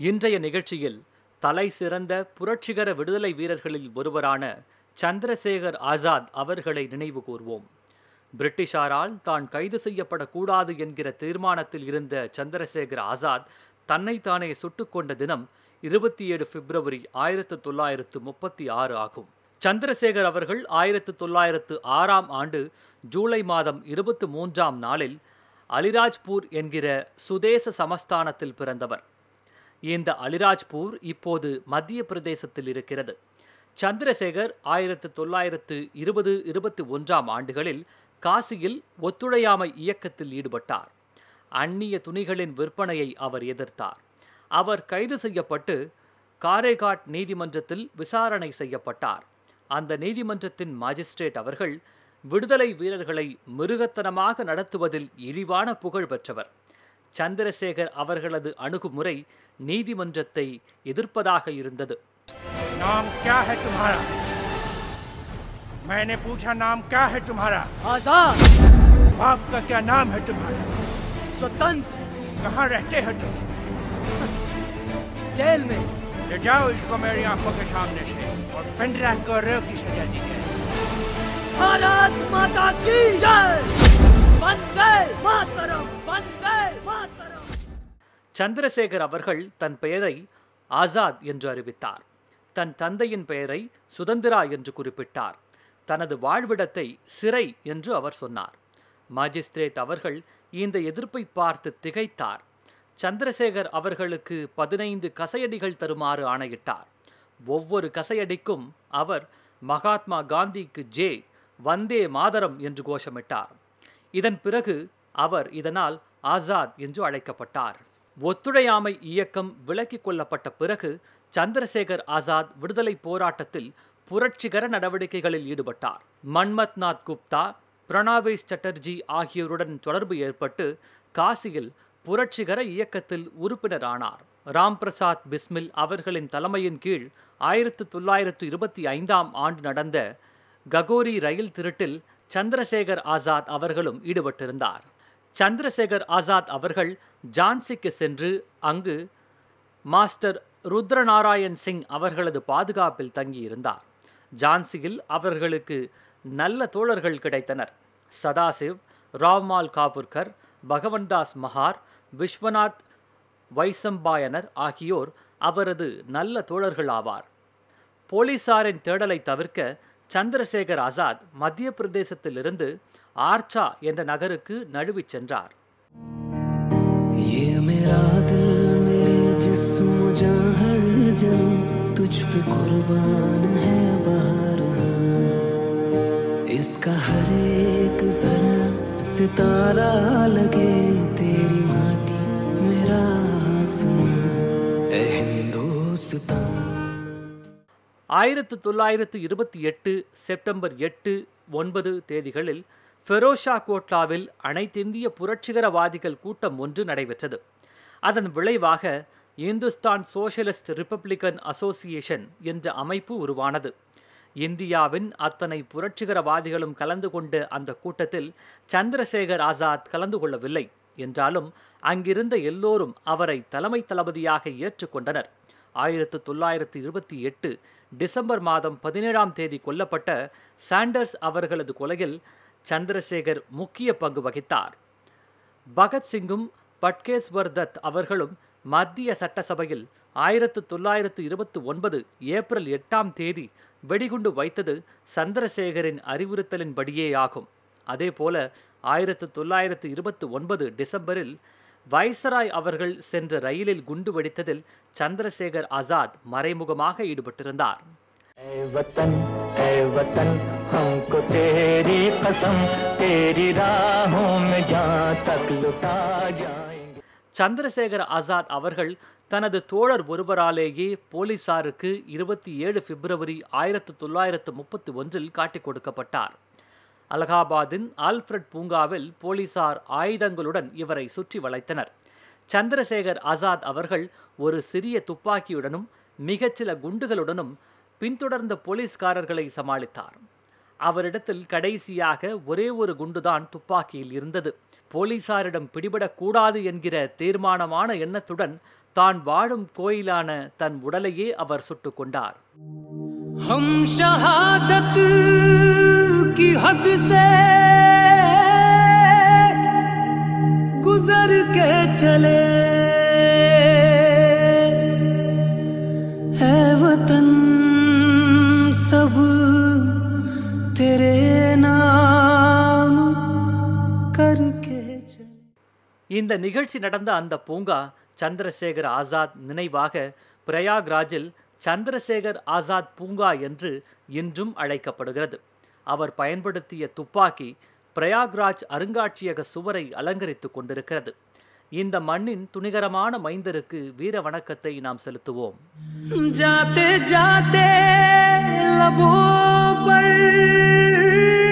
இன்றைய நிகழ்ச்சியில் தலை சிறந்த புரட்சிகர விடுதலை வீரர்களில் ஒருவரான சந்திரசேகர் ஆசாத் அவர்களை நினைவு கூர்வோம் பிரிட்டிஷாரால் தான் கைது செய்யப்படக்கூடாது என்கிற தீர்மானத்தில் இருந்த சந்திரசேகர் ஆசாத் தன்னைத்தானே சுட்டுக் கொண்ட தினம் இருபத்தி ஏழு பிப்ரவரி ஆயிரத்து தொள்ளாயிரத்து முப்பத்தி ஆறு ஆகும் சந்திரசேகர் அவர்கள் ஆயிரத்து தொள்ளாயிரத்து ஆறாம் ஆண்டு ஜூலை மாதம் இருபத்தி மூன்றாம் நாளில் அலிராஜ்பூர் என்கிற சுதேச சமஸ்தானத்தில் பிறந்தவர் இந்த அலிராஜ்பூர் இப்போது மத்திய பிரதேசத்தில் இருக்கிறது சந்திரசேகர் ஆயிரத்து தொள்ளாயிரத்து இருபது இருபத்தி ஒன்றாம் ஆண்டுகளில் காசியில் ஒத்துழையாமை இயக்கத்தில் ஈடுபட்டார் அந்நிய துணிகளின் விற்பனையை அவர் எதிர்த்தார் அவர் கைது செய்யப்பட்டு காரேகாட் நீதிமன்றத்தில் விசாரணை செய்யப்பட்டார் அந்த நீதிமன்றத்தின் மாஜிஸ்ட்ரேட் அவர்கள் விடுதலை வீரர்களை மிருகத்தனமாக நடத்துவதில் இழிவான புகழ் பெற்றவர் சந்திரசேகர் அவர்களது அணுகுமுறை நீதிமன்றத்தை எதிர்ப்பதாக இருந்தது नाम क्या है तुम्हारा मैंने पूछा नाम क्या है तुम्हारा आजाद बाप का क्या नाम है तुम्हारा स्वतंत्र कहाँ रहते हो तुम जेल में ले जाओ इसको मेरी आंखों के सामने से और पिंडरा को रो की सजा दी जाए भारत माता की जय वंदे मातरम वंदे मातरम சந்திரசேகர் அவர்கள் தன் பெயரை ஆசாத் என்று அறிவித்தார் தன் தந்தையின் பெயரை சுதந்திரா என்று குறிப்பிட்டார் தனது வாழ்விடத்தை சிறை என்று அவர் சொன்னார் மாஜிஸ்திரேட் அவர்கள் இந்த எதிர்ப்பை பார்த்து திகைத்தார் சந்திரசேகர் அவர்களுக்கு பதினைந்து கசையடிகள் தருமாறு ஆணையிட்டார் ஒவ்வொரு கசையடிக்கும் அவர் மகாத்மா காந்திக்கு ஜே வந்தே மாதரம் என்று கோஷமிட்டார் இதன் பிறகு அவர் இதனால் ஆசாத் என்று அழைக்கப்பட்டார் ஒத்துழையாமை இயக்கம் விலக்கிக் கொள்ளப்பட்ட பிறகு சந்திரசேகர் ஆசாத் விடுதலை போராட்டத்தில் புரட்சிகர நடவடிக்கைகளில் ஈடுபட்டார் மன்மத்நாத் குப்தா பிரணாவேஷ் சட்டர்ஜி ஆகியோருடன் தொடர்பு ஏற்பட்டு காசியில் புரட்சிகர இயக்கத்தில் உறுப்பினரானார் ராம் பிரசாத் பிஸ்மில் அவர்களின் தலைமையின் கீழ் ஆயிரத்து தொள்ளாயிரத்து இருபத்தி ஐந்தாம் ஆண்டு நடந்த ககோரி ரயில் திருட்டில் சந்திரசேகர் ஆசாத் அவர்களும் ஈடுபட்டிருந்தார் சந்திரசேகர் ஆசாத் அவர்கள் ஜான்சிக்கு சென்று அங்கு மாஸ்டர் ருத்ரநாராயண் சிங் அவர்களது பாதுகாப்பில் தங்கியிருந்தார் ஜான்சியில் அவர்களுக்கு நல்ல தோழர்கள் கிடைத்தனர் சதாசிவ் ராவ்மால் காபூர்கர் பகவன்தாஸ் மஹார் விஸ்வநாத் வைசம்பாயனர் ஆகியோர் அவரது நல்ல தோழர்கள் ஆவார் போலீசாரின் தேடலை தவிர்க்க சந்திரசேகர் ஆசாத் மத்திய பிரதேசத்திலிருந்து ஆர்ச்சா என்ற நகருக்கு நழுவிச் சென்றார் ये मेरा दिल मेरे जिस्म जा हर जन्म तुझ पे कुर्बान है बार इसका हर एक जरा सितारा लगे तेरी माटी मेरा आसमां ए हिंदुस्तान ஆயிரத்து தொள்ளாயிரத்து இருபத்தி எட்டு செப்டம்பர் எட்டு ஒன்பது தேதிகளில் ஃபெரோஷா கோட்லாவில் அனைத்திந்திய புரட்சிகரவாதிகள் கூட்டம் ஒன்று நடைபெற்றது அதன் விளைவாக இந்துஸ்தான் சோஷலிஸ்ட் ரிப்பப்ளிகன் அசோசியேஷன் என்ற அமைப்பு உருவானது இந்தியாவின் அத்தனை புரட்சிகரவாதிகளும் கலந்து கொண்ட அந்த கூட்டத்தில் சந்திரசேகர் ஆசாத் கலந்து கொள்ளவில்லை என்றாலும் அங்கிருந்த எல்லோரும் அவரை தலைமை தளபதியாக ஏற்றுக்கொண்டனர் ஆயிரத்து தொள்ளாயிரத்து இருபத்தி எட்டு டிசம்பர் மாதம் பதினேழாம் தேதி கொல்லப்பட்ட சாண்டர்ஸ் அவர்களது கொலையில் சந்திரசேகர் முக்கிய பங்கு வகித்தார் பகத்சிங்கும் பட்கேஸ்வர் தத் அவர்களும் மத்திய சட்டசபையில் ஆயிரத்து தொள்ளாயிரத்து இருபத்தி ஒன்பது ஏப்ரல் எட்டாம் தேதி வெடிகுண்டு வைத்தது சந்திரசேகரின் அறிவுறுத்தலின்படியே ஆகும் அதேபோல ஆயிரத்து தொள்ளாயிரத்து இருபத்தி ஒன்பது டிசம்பரில் வைசராய் அவர்கள் சென்ற ரயிலில் குண்டு வெடித்ததில் சந்திரசேகர் ஆசாத் மறைமுகமாக ஈடுபட்டிருந்தார் ऐ वतन ऐ वतन हमको तेरी कसम तेरी राहों में जहाँ तक लुटा जाएंगे சந்திரசேகர் ஆசாத் அவர்கள் தனது தோழர் ஒருவராலேயே போலீசாருக்கு இருபத்தி ஏழு பிப்ரவரி ஆயிரத்து தொள்ளாயிரத்து முப்பத்தி ஒன்றில் காட்டிக் கொடுக்கப்பட்டார் அலகாபாத்தின் ஆல்ஃபிரட் பூங்காவில் போலீசார் ஆயுதங்களுடன் இவரை சுற்றி வளைத்தனர் சந்திரசேகர் ஆசாத் அவர்கள் ஒரு சிறிய துப்பாக்கியுடனும் மிகச்சில குண்டுகளுடனும் பின்தொடர்ந்த போலீஸ்காரர்களை சமாளித்தார் அவரிடத்தில் கடைசியாக ஒரே ஒரு குண்டுதான் துப்பாக்கியில் இருந்தது போலீசாரிடம் பிடிபடக்கூடாது என்கிற தீர்மானமான எண்ணத்துடன் தான் வாழும் கோயிலான தன் உடலையே அவர் சுட்டுக் கொண்டார் हम शहादत की हद से गुजर के चले है वतन सब तेरे नाम करके चले இந்த நிகழ்ச்சி நடந்த அந்த பூங்கா சந்திரசேகர் ஆசாத் நினைவாக பிரயாக்ராஜில் சந்திரசேகர் ஆசாத் பூங்கா என்று இன்றும் அழைக்கப்படுகிறது அவர் பயன்படுத்திய துப்பாக்கி பிரயாக்ராஜ் அருங்காட்சியக சுவரை அலங்கரித்துக் கொண்டிருக்கிறது இந்த மண்ணின் துணிகரமான மைந்தருக்கு வீர வணக்கத்தை நாம் செலுத்துவோம் जाते जाते लबों पर